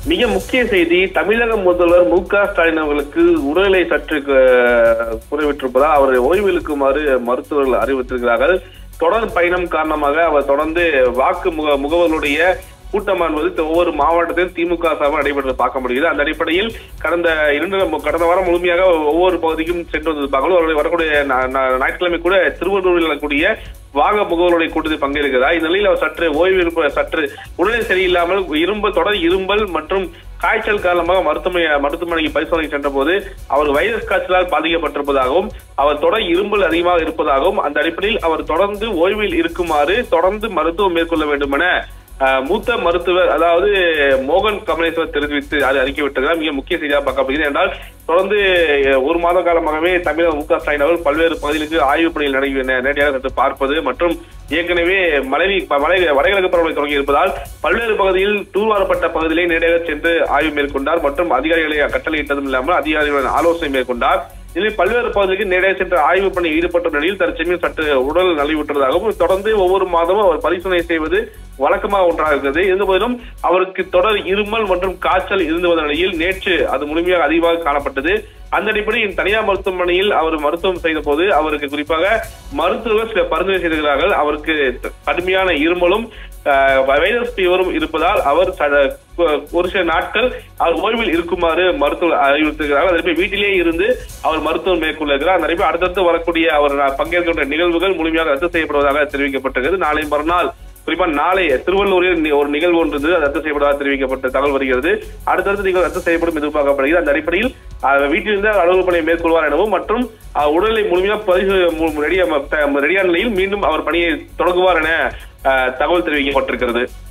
மிக முக்கிய செய்தி தமிழக முதல்வர் மு க ஸ்டாலின் அவர்களுக்கு உடல்நிலை சற்று அஹ், குறைவிட்டிருப்பதால் அவர் ஓய்விலுக்குமாறு மருத்துவர்கள் அறிவித்திருக்கிறார்கள் தொடர் பயணம் காரணமாக அவர் தொடர்ந்து வாக்கு முக முகவர்களுடைய கூட்டம் என்பது ஒவ்வொரு மாவட்டத்திலும் திமுக சார்பாக நடைபெற்றது பார்க்க முடியுது அந்த அடிப்படையில் கடந்த இரண்டு கடந்த வாரம் முழுமையாக ஒவ்வொரு பகுதிக்கும் சென்று வந்தது பார்க்கணும் அவருடைய வரக்கூடிய நா- நா- ஞாயிற்றுக்கிழமை கூட திருவள்ளூரில் இருக்கக்கூடிய வாக முகவர்களுடைய கூட்டத்தில் பங்கேற்கிறார் இந்த நிலையில் அவர் சற்று ஓய்வு இருப்ப சற்று உடல்நிலை சரியில்லாமல் இரும்பல் தொடர் இரும்பல் மற்றும் காய்ச்சல் காரணமாக மருத்துவமனை மருத்துவமனைக்கு பரிசோதனை சென்றபோது அவர் வைரஸ் காய்ச்சலால் பாதிக்கப்பட்டிருப்பதாகவும் அவர் தொடர் இரும்பல் அதிகமாக இருப்பதாகவும் அந்த அடிப்படையில் அவர் தொடர்ந்து ஓய்வில் இருக்குமாறு தொடர்ந்து மருத்துவம் மேற்கொள்ள வேண்டும் என அஹ், மூத்த மருத்துவர் அதாவது மோகன் கமலேஸ்வர் தெரிவித்து அது அறிக்கை விட்டதுதான் மிக முக்கிய செய்தியாக பார்க்கப்படுகிறது என்றால் தொடர்ந்து அஹ், ஒரு மாத காலமாகவே தமிழக மு க ஸ்டாலின் அவர்கள் பல்வேறு பகுதிகளுக்கு ஆய்வுப் பணியில் நடை நே- நேரடியாக சென்று பார்ப்பது மற்றும் ஏற்கனவே மலை மலை வடகிழக்கு பருவமழை தொடங்கி இருப்பதால் பல்வேறு பகுதியில் தூர்வாரப்பட்ட பகுதியிலே நேரடியாக சென்று ஆய்வு மேற்கொண்டார் மற்றும் அதிகாரிகளை கட்டளையிட்டதும் இல்லாமல் அதிகாரிகளுடன் ஆலோசனை மேற்கொண்டார் இதில் பல்வேறு பகுதிகளுக்கு நேரடியாக சென்று ஆய்வு பணி ஈடுபட்ட நிலையில் தற்சமயம் சற்று உடல் நலிவுற்றதாகவும் தொடர்ந்து ஒவ்வொரு மாதமும் அவர் பரிசோதனை செய்வது வழக்கமாக ஒன்றாக இருக்கிறது இருந்தபோதிலும் அவருக்கு தொடர் இருமல் மற்றும் காய்ச்சல் இருந்து வந்த நிலையில் நேற்று அது முழுமையாக அதிகமாக காணப்பட்டது அந்த அடிப்படையில் தனியார் மருத்துவமனையில் அவர் மருத்துவம் செய்த போது அவருக்கு குறிப்பாக மருத்துவர் சில பரிந்துரை செய்திருக்கிறார்கள் அவருக்கு கடுமையான இருமலும் ஆஹ், வைரஸ் ஃபீவரும் இருப்பதால் அவர் ச- ஒரு சில நாட்கள் அவர் ஓய்வில் இருக்குமாறு மருத்துவர் அறிவுறுத்திருக்கிறார்கள் அதே போய் வீட்டிலேயே இருந்து அவர் மருத்துவம் மேற்கொள்ளுகிறார் நிறைய பேர் அடுத்தடுத்து வரக்கூடிய அவர் பங்கேற்கின்ற நிகழ்வுகள் முழுமையாக ரத்து செய்யப்படுவதாக தெரிவிக்கப்பட்டிருக்கிறது நாளை மறுநாள் குறிப்பா நாளை திருவள்ளூரில் நி- ஒரு நிகழ்வு ஒன்று இருந்தது அது ரத்து செய்யப்பட்டதாக தெரிவிக்கப்பட்ட தகவல் வருகிறது அடுத்தடுத்து நிகழ்வு ரத்து செய்யப்படும் எதிர்பார்க்கப்படுகிறது அந்த அடிப்படையில் அவர் வீட்டிலிருந்து அலுவலக பணியை மேற்கொள்வார் எனவும் மற்றும் அவர் உடலை முழுமையாக பரிசு ரெடியான நிலையில் மீண்டும் அவர் பணியை தொடங்குவார் என அஹ், தகவல் தெரிவிக்கப்பட்டிருக்கிறது